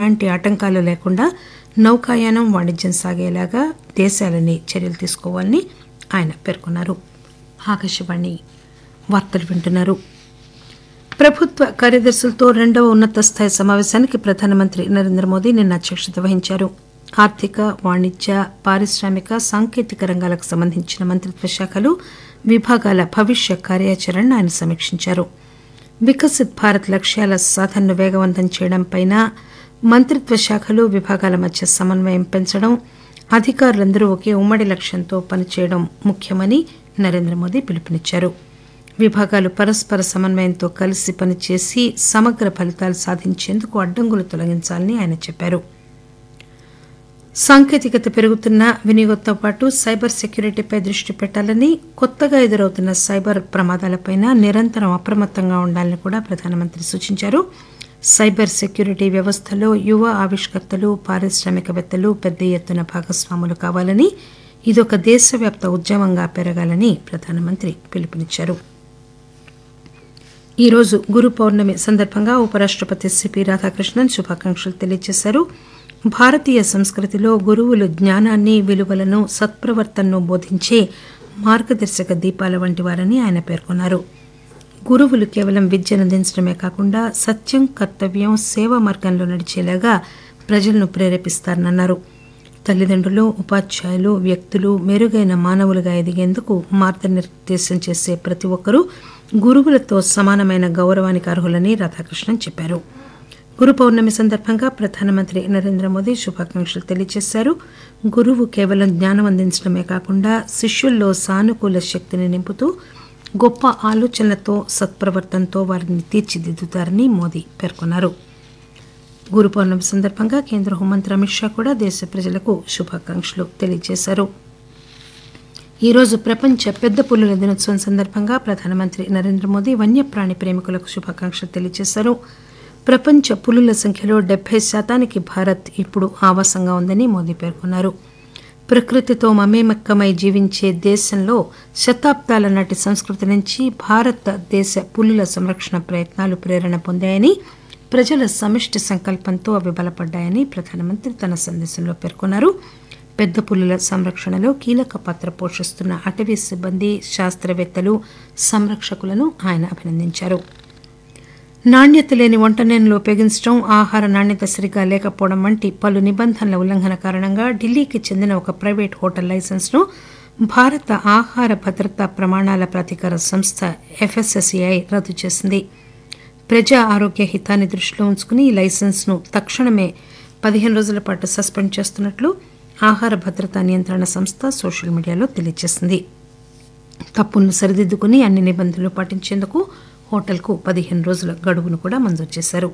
ఎలాంటి ఆటంకాలు లేకుండా నౌకాయానం వాణిజ్యం సాగేలాగా దేశాలని చర్యలు తీసుకోవాలని ఆయన పేర్కొన్నారు ఆకాశవాణి వార్తలు వింటున్నారు ప్రభుత్వ కార్యదర్శులతో రెండవ ఉన్నత స్థాయి సమావేశానికి ప్రధానమంత్రి నరేంద్ర మోదీ నిన్న అధ్యక్షత వహించారు ఆర్థిక వాణిజ్య పారిశ్రామిక సాంకేతిక రంగాలకు సంబంధించిన మంత్రిత్వ శాఖలు విభాగాల భవిష్య కార్యాచరణను ఆయన సమీక్షించారు వికసిత్ భారత్ లక్ష్యాల సాధనను వేగవంతం చేయడంపై మంత్రిత్వ శాఖలు విభాగాల మధ్య సమన్వయం పెంచడం అధికారులందరూ ఒకే ఉమ్మడి లక్ష్యంతో పనిచేయడం ముఖ్యమని నరేంద్ర మోదీ పిలుపునిచ్చారు విభాగాలు పరస్పర సమన్వయంతో కలిసి పనిచేసి సమగ్ర ఫలితాలు సాధించేందుకు అడ్డంకులు తొలగించాలని ఆయన చెప్పారు సాంకేతికత పెరుగుతున్న వినియోగంతో పాటు సైబర్ సెక్యూరిటీపై దృష్టి పెట్టాలని కొత్తగా ఎదురవుతున్న సైబర్ ప్రమాదాలపై నిరంతరం అప్రమత్తంగా ఉండాలని కూడా ప్రధానమంత్రి సూచించారు సైబర్ సెక్యూరిటీ వ్యవస్థలో యువ ఆవిష్కర్తలు పారిశ్రామికవేత్తలు పెద్ద ఎత్తున భాగస్వాములు కావాలని ఇదొక దేశవ్యాప్త ఉద్యమంగా పెరగాలని ప్రధానమంత్రి పిలుపునిచ్చారు ఈరోజు గురు పౌర్ణమి సందర్భంగా ఉపరాష్టపతి సిపి రాధాకృష్ణన్ శుభాకాంక్షలు తెలియజేశారు భారతీయ సంస్కృతిలో గురువులు జ్ఞానాన్ని విలువలను సత్ప్రవర్తనను బోధించే మార్గదర్శక దీపాల వంటి వారని ఆయన పేర్కొన్నారు గురువులు కేవలం విద్యను అందించడమే కాకుండా సత్యం కర్తవ్యం సేవ మార్గంలో నడిచేలాగా ప్రజలను ప్రేరేపిస్తారన్నారు తల్లిదండ్రులు ఉపాధ్యాయులు వ్యక్తులు మెరుగైన మానవులుగా ఎదిగేందుకు మార్గనిర్దేశం చేసే ప్రతి ఒక్కరూ గురువులతో సమానమైన గౌరవానికి అర్హులని రాధాకృష్ణన్ చెప్పారు గురు పౌర్ణమి సందర్భంగా ప్రధానమంత్రి నరేంద్ర మోదీ శుభాకాంక్షలు తెలియజేశారు గురువు కేవలం జ్ఞానం అందించడమే కాకుండా శిష్యుల్లో సానుకూల శక్తిని నింపుతూ గొప్ప ఆలోచనలతో సత్ప్రవర్తనతో వారిని తీర్చిదిద్దుతారని మోదీ పేర్కొన్నారు గురు పౌర్ణమి సందర్భంగా కేంద్ర హోంమంత్రి అమిత్ షా కూడా దేశ ప్రజలకు శుభాకాంక్షలు తెలియజేశారు ఈరోజు ప్రపంచ పెద్ద పులుల దినోత్సవం సందర్భంగా ప్రధానమంత్రి నరేంద్ర మోదీ వన్యప్రాణి ప్రేమికులకు శుభాకాంక్షలు తెలియజేశారు ప్రపంచ పులుల సంఖ్యలో డెబ్బై శాతానికి భారత్ ఇప్పుడు ఆవాసంగా ఉందని మోదీ పేర్కొన్నారు ప్రకృతితో మమేమక్కమై జీవించే దేశంలో శతాబ్దాల నాటి సంస్కృతి నుంచి భారతదేశ పులుల సంరక్షణ ప్రయత్నాలు ప్రేరణ పొందాయని ప్రజల సమిష్టి సంకల్పంతో అవి బలపడ్డాయని ప్రధానమంత్రి తన సందేశంలో పేర్కొన్నారు పెద్ద పులుల సంరక్షణలో కీలక పాత్ర పోషిస్తున్న అటవీ సిబ్బంది శాస్త్రవేత్తలు సంరక్షకులను ఆయన అభినందించారు నాణ్యత లేని వంటనేనులు ఉపయోగించడం ఆహార నాణ్యత సరిగా లేకపోవడం వంటి పలు నిబంధనల ఉల్లంఘన కారణంగా ఢిల్లీకి చెందిన ఒక ప్రైవేట్ హోటల్ లైసెన్స్ను భారత ఆహార భద్రతా ప్రమాణాల ప్రాధికార సంస్థ ఎఫ్ఎస్ఎస్ఏఐ రద్దు చేసింది ప్రజా ఆరోగ్య హితాన్ని దృష్టిలో ఉంచుకుని ఈ లైసెన్స్ను తక్షణమే పదిహేను రోజుల పాటు సస్పెండ్ చేస్తున్నట్లు ఆహార భద్రతా నియంత్రణ సంస్థ సోషల్ మీడియాలో తెలియజేసింది తప్పులను సరిదిద్దుకుని అన్ని నిబంధనలు పాటించేందుకు హోటల్కు పదిహేను రోజుల గడువును కూడా మంజూరు చేశారు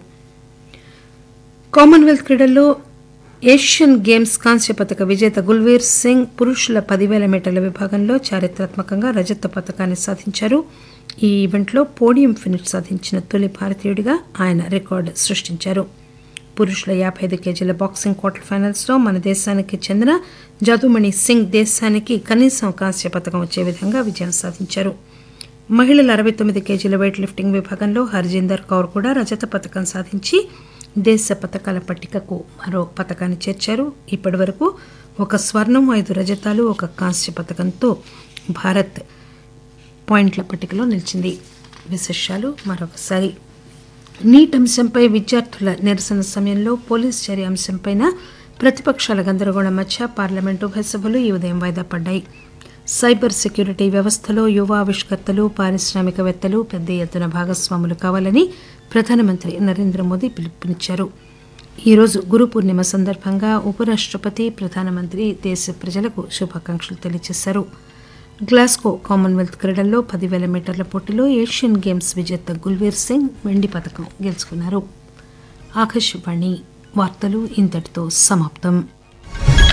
కామన్వెల్త్ క్రీడల్లో ఏషియన్ గేమ్స్ కాంస్య పథక విజేత గుల్వీర్ సింగ్ పురుషుల పదివేల మీటర్ల విభాగంలో చారిత్రాత్మకంగా రజత పథకాన్ని సాధించారు ఈ ఈవెంట్లో పోడియం ఫినిష్ సాధించిన తొలి భారతీయుడిగా ఆయన రికార్డు సృష్టించారు పురుషుల యాభై ఐదు కేజీల బాక్సింగ్ క్వార్టర్ ఫైనల్స్లో మన దేశానికి చెందిన జదుమణి సింగ్ దేశానికి కనీసం కాంస్య పథకం వచ్చే విధంగా విజయం సాధించారు మహిళల అరవై తొమ్మిది కేజీల వెయిట్ లిఫ్టింగ్ విభాగంలో హర్జీందర్ కౌర్ కూడా రజత పథకం సాధించి దేశ పథకాల పట్టికకు మరో పథకాన్ని చేర్చారు ఇప్పటి వరకు ఒక స్వర్ణం ఐదు రజతాలు ఒక కాంస్య పథకంతో భారత్ పాయింట్ల పట్టికలో నిలిచింది విశేషాలు మరొకసారి నీట్ అంశంపై విద్యార్థుల నిరసన సమయంలో పోలీస్ చర్య అంశంపై ప్రతిపక్షాల గందరగోళం మధ్య పార్లమెంటు ఉభయ సభలు ఈ ఉదయం వాయిదా పడ్డాయి సైబర్ సెక్యూరిటీ వ్యవస్థలో యువ ఆవిష్కర్తలు పారిశ్రామికవేత్తలు పెద్ద ఎత్తున భాగస్వాములు కావాలని ప్రధానమంత్రి నరేంద్ర మోదీ పిలుపునిచ్చారు ఈరోజు గురు పూర్ణిమ సందర్భంగా ఉపరాష్టపతి ప్రధానమంత్రి దేశ ప్రజలకు శుభాకాంక్షలు తెలియజేశారు గ్లాస్గో కామన్వెల్త్ క్రీడల్లో పదివేల మీటర్ల పోటీలో ఏషియన్ గేమ్స్ విజేత గుల్వీర్ సింగ్ వెండి పథకం గెలుచుకున్నారు ఆకాశవాణి వార్తలు ఇంతటితో సమాప్తం